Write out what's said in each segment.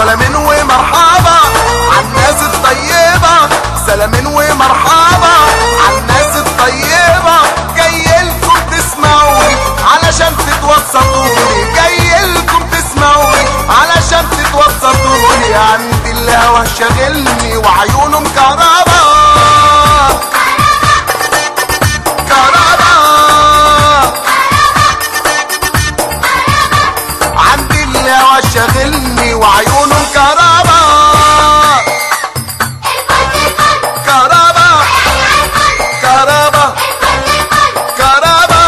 سلامين ومرحبا عالناس الطيبة سلامين ومرحبا عالناس الطيبة جاي لكم تسمعوني علشان تتوسطوني جاي لكم تسمعوني علشان تتوسطوني عندي الهوى شاغلني وعيونه مكهربا كهربا عندي الهوى شاغلني وعيونه مكهربا كهربا كهربا كهربا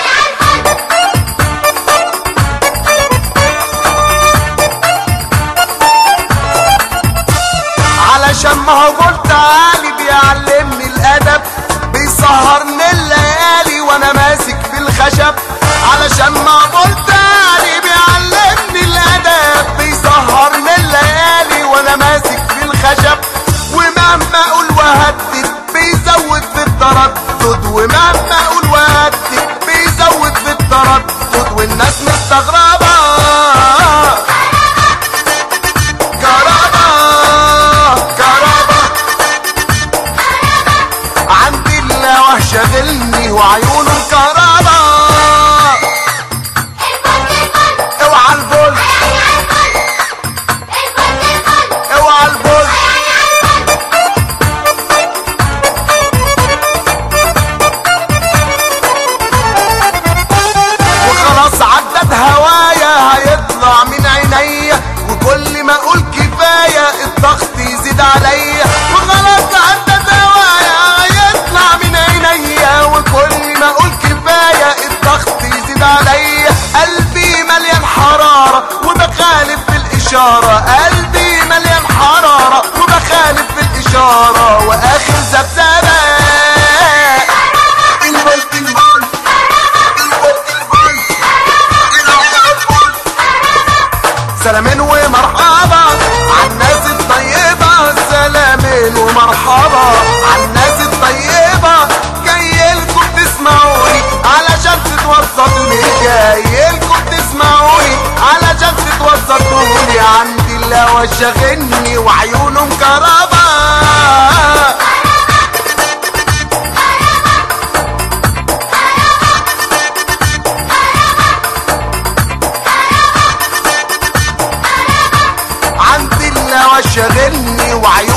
علشان ما هو قلت علي بيعلمني الادب بيسهرني الليالي وانا ماسك في الخشب علشان ما قلت علي بيعلمني الادب بيسهرني الليالي وانا ماسك في الخشب ومهما اقول وهدد بيزود في التردد ومهما اقول وهدد بيزود في التردد والناس مستغربه كهربا كهربا عندي الهوى شاغلني وعيونه مكهربا اوعى البول اوعى البول وخلاص عدت هوايا هيطلع من عينيا وكل ما اقول كفايه الضغط يزيد عليا وخلاص عدت هوايا هيطلع من عينيا وكل ما اقول كفايه الضغط يزيد عليا قلبي مليان حراره وبخالف في الاشاره قلبي مليان حراره وبخالف في الاشاره واخر ذبذبه البول البول البول البول سلامين ومرحبا عالناس الطيبة سلامين ومرحبا عالناس الطيبة جاي لكم تسمعوني علشان تتوسطوني جاي لكم تسمعوني علشان تتوسطوني عندي الهوى شاغلني وعيونه مكهربا عندي الهوى شاغلني وعيونه